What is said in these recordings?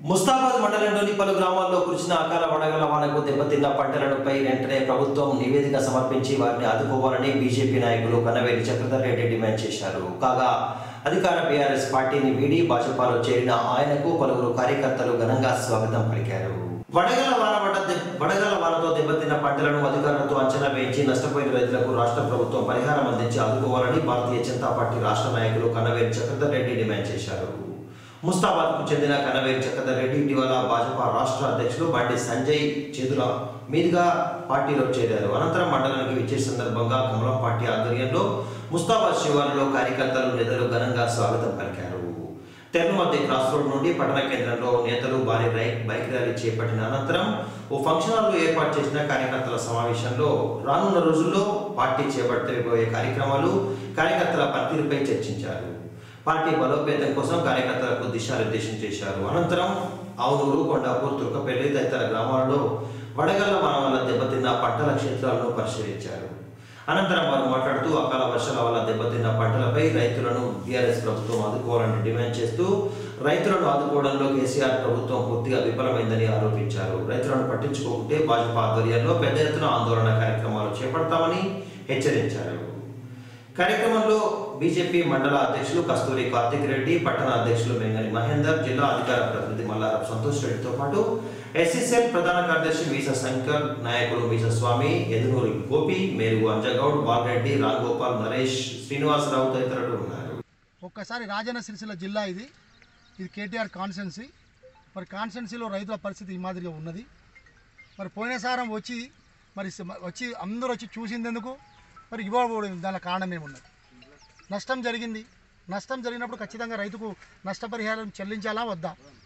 ముస్తాబాద్ మండలంలోని పలు గ్రామాల్లో కురిసిన అకాల వడగల వానకు దెబ్బతిన్న పంటలపై వెంటనే ప్రభుత్వం నివేదిక సమర్పించి వారిని ఆదుకోవాలని బీజేపీ నాయకులు కన్నవేలి చక్రధర్ రెడ్డి డిమాండ్ చేశారు కాగా అధికార బీఆర్ఎస్ పార్టీని వీడి భాజపాలో చేరిన ఆయనకు పలువురు కార్యకర్తలు ఘనంగా స్వాగతం పలికారు వడగల వాన పడ్డ దెబ్- వడగల వానతో దెబ్బతిన్న పంటలను అధికారులతో అంచనా వేయించి నష్టపోయిన రైతులకు రాష్ట్ర ప్రభుత్వం పరిహారం అందించి ఆదుకోవాలని భారతీయ జనతా పార్టీ రాష్ట్ర నాయకులు కన్నవేలి చక్రధర్ రెడ్డి డిమాండ్ చేశారు ముస్తాబాద్ కు చెందిన కనవేరు చక్రధర్ రెడ్డి ఇటీవల భాజపా రాష్ట్ర అధ్యక్షులు బండి సంజయ్ చేతుల మీదుగా పార్టీలో చేరారు అనంతరం మండలానికి విచ్చే సందర్భంగా కమలం పార్టీ ఆధ్వర్యంలో ముస్తాబాద్ శివారులో కార్యకర్తలు నేతలు ఘనంగా స్వాగతం పలికారు తెర్మద్ది క్రాస్ రోడ్ నుండి పట్టణ కేంద్రంలో నేతలు భారీ రై బైక్ ర్యాలీ చేపట్టిన అనంతరం ఓ ఫంక్షన్ హాల్లో ఏర్పాటు చేసిన కార్యకర్తల సమావేశంలో రానున్న రోజుల్లో పార్టీ చేపట్టబోయే కార్యక్రమాలు కార్యకర్తల పనితీరుపై చర్చించారు పార్టీ బలోపేతం కోసం కార్యకర్తలకు దిశానిర్దేశం చేశారు అనంతరం ఆవునూరు కొండాపూర్ తుర్కపల్లి తదితర గ్రామాలలో వడగళ్ల వాన వల్ల దెబ్బతిన్న పంటల క్షేత్రాలను పరిశీలించారు అనంతరం వారు మాట్లాడుతూ అకాల వర్షాల వల్ల దెబ్బతిన్న పంటలపై రైతులను బీఆర్ఎస్ ప్రభుత్వం ఆదుకోవాలని డిమాండ్ చేస్తూ రైతులను ఆదుకోవడంలో కేసీఆర్ ప్రభుత్వం పూర్తిగా విఫలమైందని ఆరోపించారు రైతులను పట్టించుకోకుంటే భాజపా ఆధ్వర్యంలో పెద్ద ఎత్తున ఆందోళన కార్యక్రమాలు చేపడతామని హెచ్చరించారు కార్యక్రమంలో బీజేపీ మండల అధ్యక్షులు కస్తూరి కార్తిక్ రెడ్డి పట్టణ అధ్యక్షులు మెంగని మహేందర్ జిల్లా అధికార ప్రతినిధి మల్లారం సంతోష్ రెడ్డితో పాటు ఎస్ఎస్ఎల్ ప్రధాన కార్యదర్శి వీస శంకర్ నాయకులు వీస స్వామి ఎదునూరి గోపి మేరుగు అంజగౌడ్ బాలరెడ్డి రాంగోపాల్ నరేష్ శ్రీనివాసరావు తదితరులు ఉన్నారు ఒక్కసారి రాజన్న సిరిసిల్ల జిల్లా ఇది ఇది కేటీఆర్ కాన్స్టెన్సీ మరి కాన్స్టెన్సీలో రైతుల పరిస్థితి ఈ మాదిరిగా ఉన్నది మరి పోయినసారం వచ్చి మరి స- వచ్చి అందరూ వచ్చి చూసిందెందుకు మరి ఇవ్వకపోవడం దాని కారణం ఏమున్నది నష్టం జరిగింది నష్టం జరిగినప్పుడు ఖచ్చితంగా రైతుకు నష్టపరిహారం చెల్లించాలా వద్దా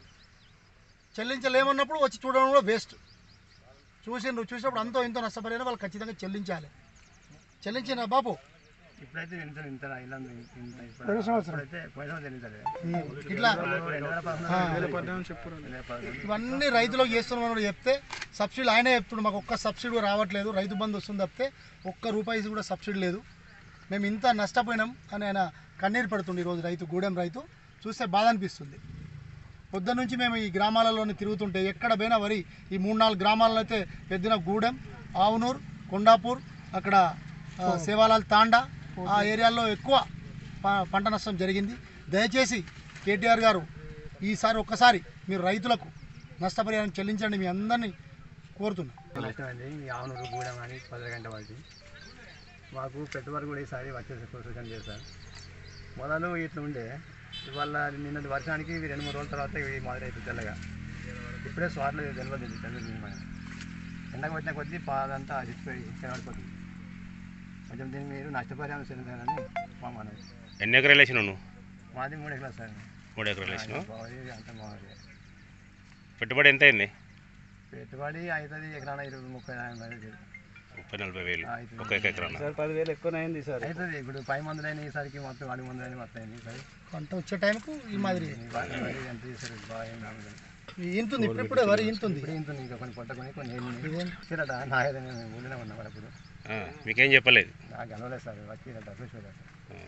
చెల్లించలేమన్నప్పుడు వచ్చి చూడడం కూడా వేస్ట్ చూసిండ్రు చూసినప్పుడు అంతో ఇంతో నష్టపరిహారం వాళ్ళు ఖచ్చితంగా చెల్లించాలి చెల్లించిన బాబు ఇప్పుడైతే ఇంత ఇంత ఇలా ఇంత ఇప్పుడైతే పోయిన తెలియదు ఇట్లా రెండు వేల పద్నాలుగు ఇవన్నీ రైతులకు చేస్తున్నామని చెప్తే సబ్సిడీ ఆయనే చెప్తున్నాడు మాకు ఒక్క సబ్సిడీ కూడా రావట్లేదు రైతు బంధు వస్తుంది తప్పితే ఒక్క రూపాయి కూడా సబ్సిడీ లేదు మేము ఇంత నష్టపోయినాం అని ఆయన కన్నీరు పడుతుంది ఈరోజు రైతు గూడెం రైతు చూస్తే బాధ అనిపిస్తుంది పొద్దున్న నుంచి మేము ఈ గ్రామాలలోనే తిరుగుతుంటే ఎక్కడ పోయినా వరి ఈ మూడు నాలుగు గ్రామాలలో అయితే పెద్దిన గూడెం ఆవునూర్ కొండాపూర్ అక్కడ ఆ, సేవాలాల్ తాండా ఆ ఏరియాల్లో ఎక్కువ ప- పంట నష్టం జరిగింది దయచేసి కేటీఆర్ గారు ఈసారి ఒక్కసారి మీరు రైతులకు నష్టపరిహారం చెల్లించండి మీ అందరినీ కోరుతున్నాను నష్టమైంది ఈ ఆవునూరు గూడెం కానీ పది గంట వాటి మాకు పెట్టుబడి కూడా ఈసారి వచ్చేసి సూచన చేశారు మొదలు ఇట్లా ఉండే ఇవాళ నిన్నటి వర్షానికి ఇవి రెండు మూడు రోజుల తర్వాత ఇవి మొదలైతే తెల్లగా ఇప్పుడే స్వాట్లు తెలియదు ఇది తెలియదు మన ఎండకు వచ్చిన కొద్దీ పాదంతా అదిపోయి కనబడిపోతుంది కొంచెం దీన్ని మీరు నష్టపరిహారం చెందుతారని మా మనవి ఎన్ని ఎకరాలు వేసినావు నువ్వు మాది మూడు ఎకరాలు సార్ మూడు ఎకరాలు వేసినావు బాగుంది అంత బాగుంది పెట్టుబడి ఎంత అయింది పెట్టుబడి అవుతుంది ఎకరాన ఇరవై ముప్పై నలభై వేలు. ముప్పై నలభై వేలు అవుతుంది. ఒక ఎకరాన పదివేలు ఎక్కువ అయింది సార్ అవుతుంది ఇప్పుడు పై మందులైన ఈసారికి మొత్తం వాడి మందులైన మొత్తం అయింది సార్ పంట వచ్చే టైంకు ఈ మాదిరి బాగా మరి ఎంత చేశారు బాగా ఏం కాదు. ఇంతుంది ఇప్పుడిప్పుడే వరి ఇంతుంది ఇప్పుడు ఇంత ఇంకా కొన్ని పొట్టకొని కొన్ని ఏమి చూడట నా ఏదైనా మేము ఊళ్ళోనే ఉన్నాం మరి అప్పుడు ఆ, మీకేం చెప్పలేదు నాకు కలవలేదు సార్ వచ్చి చూసుకోలేదు ఆ.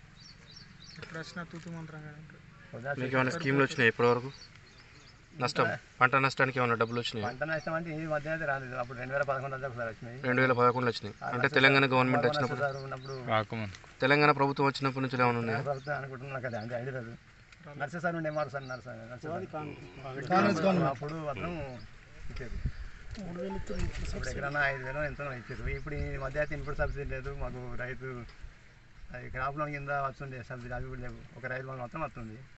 మీకు ఏమైనా స్కీమ్లు వచ్చినాయి ఇప్పటివరకు నష్టం పంట నష్టానికి ఏమైనా డబ్బులు వచ్చినాయి పంట నష్టం అంటే ఈ మధ్య అయితే రాలేదు అప్పుడు రెండు వేల పదకొండు వద్ద ఒకసారి వచ్చినాయి రెండు వేల పదకొండులో వచ్చినాయి అంటే తెలంగాణ గవర్నమెంట్ వచ్చినప్పుడు సార్ ఉన్నప్పుడు తెలంగాణ ప్రభుత్వం వచ్చినప్పటి నుంచి ఏమైనా ఉన్నాయా ప్రభుత్వం అనుకుంటున్నా కదా అంటే ఐదు రోజు నర్సే సార్ ఉండే మాకు సార్ నర్సే కాంగ్రెస్ గవర్నమెంట్ అప్పుడు అతను ఇచ్చారు ఇప్పుడు ఎకరన్నా ఐదు వేలు ఎంతో ఇచ్చారు ఇప్పుడు ఈ మధ్య అయితే ఇన్పుట్ సబ్సిడీ లేదు మాకు రైతు అది క్రాప్ లోన్ కింద వస్తుంది సబ్సిడీ అవి కూడా లేవు ఒక రైతు లోన్ మొత్తం వస్తుంది